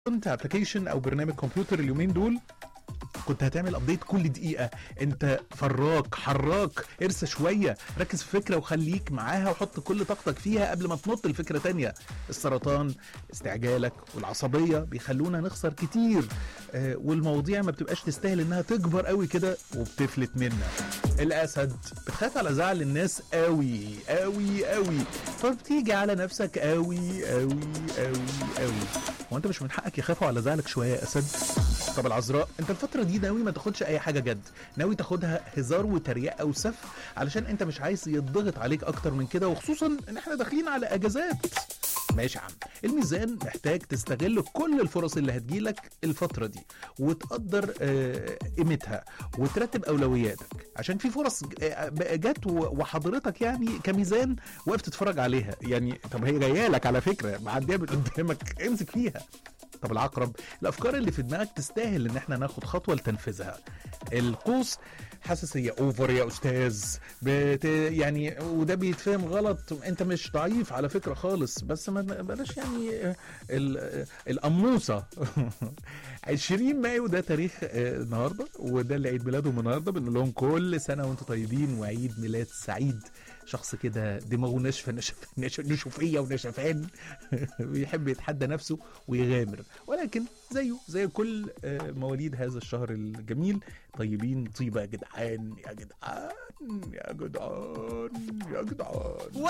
انت ابلكيشن او برنامج كمبيوتر اليومين دول كنت هتعمل ابديت كل دقيقه انت فراك حراك ارسى شويه ركز في فكره وخليك معاها وحط كل طاقتك فيها قبل ما تنط لفكره تانية السرطان استعجالك والعصبيه بيخلونا نخسر كتير آه والمواضيع ما بتبقاش تستاهل انها تكبر قوي كده وبتفلت منا الاسد بتخاف على زعل الناس قوي قوي قوي فبتيجي على نفسك قوي قوي قوي قوي هو انت مش من حقك يخافوا على زعلك شويه يا اسد طب العذراء انت الفتره دي ناوي ما تاخدش اي حاجه جد ناوي تاخدها هزار وتريقه وسف علشان انت مش عايز يضغط عليك اكتر من كده وخصوصا ان احنا داخلين على اجازات ماشي يا عم الميزان محتاج تستغل كل الفرص اللي هتجيلك الفترة دي وتقدر آه، قيمتها وترتب أولوياتك عشان في فرص آه، جت و- وحضرتك يعني كميزان واقف تتفرج عليها يعني طب هي جايه لك على فكرة معدية من قدامك امسك فيها طب العقرب الافكار اللي في دماغك تستاهل ان احنا ناخد خطوه لتنفيذها القوس حساسيه اوفر يا استاذ بت... يعني وده بيتفهم غلط انت مش ضعيف على فكره خالص بس ما بلاش يعني آه، ال... آه، القموصه 20 مايو ده تاريخ آه، النهارده وده اللي عيد ميلادهم النهارده بنقول لهم كل سنه وانتم طيبين وعيد ميلاد سعيد شخص كده دماغه ناشفه نشف نش- نشوفيه ونشفان بيحب يتحدى نفسه ويغامر ولكن زيه زي كل آه، مواليد هذا الشهر الجميل طيبين طيبه يا جدعان يا جدعان يا جدعان يا جدعان